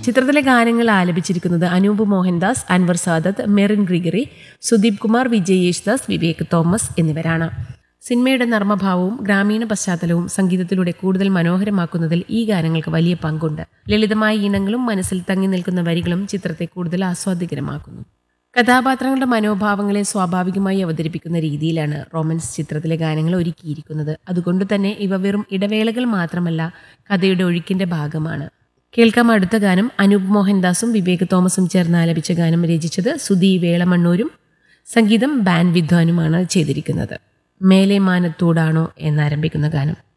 ചിത്രത്തിലെ ഗാനങ്ങൾ ആലപിച്ചിരിക്കുന്നത് അനൂപ് മോഹൻദാസ് അൻവർ സാദത്ത് മെറിൻ ഗ്രിഗറി സുദീപ് കുമാർ വിജയ് യേശുദാസ് വിവേക് തോമസ് എന്നിവരാണ് സിനിമയുടെ നർമ്മഭാവവും ഗ്രാമീണ പശ്ചാത്തലവും സംഗീതത്തിലൂടെ കൂടുതൽ മനോഹരമാക്കുന്നതിൽ ഈ ഗാനങ്ങൾക്ക് വലിയ പങ്കുണ്ട് ലളിതമായ ഈണങ്ങളും മനസ്സിൽ തങ്ങി നിൽക്കുന്ന വരികളും ചിത്രത്തെ കൂടുതൽ ആസ്വാദികരമാക്കുന്നു കഥാപാത്രങ്ങളുടെ മനോഭാവങ്ങളെ സ്വാഭാവികമായി അവതരിപ്പിക്കുന്ന രീതിയിലാണ് റൊമാൻസ് ചിത്രത്തിലെ ഗാനങ്ങൾ ഒരുക്കിയിരിക്കുന്നത് അതുകൊണ്ട് തന്നെ ഇവ വെറും ഇടവേളകൾ മാത്രമല്ല കഥയുടെ ഒഴുക്കിന്റെ ഭാഗമാണ് കേൾക്കാം അടുത്ത ഗാനം അനൂപ് മോഹൻദാസും വിവേക് തോമസും ചേർന്ന് ആലപിച്ച ഗാനം രചിച്ചത് സുധി വേളമണ്ണൂരും സംഗീതം ബാൻ വിദ്വാനുമാണ് ചെയ്തിരിക്കുന്നത് മേലെ മാനത്തോടാണോ എന്നാരംഭിക്കുന്ന ഗാനം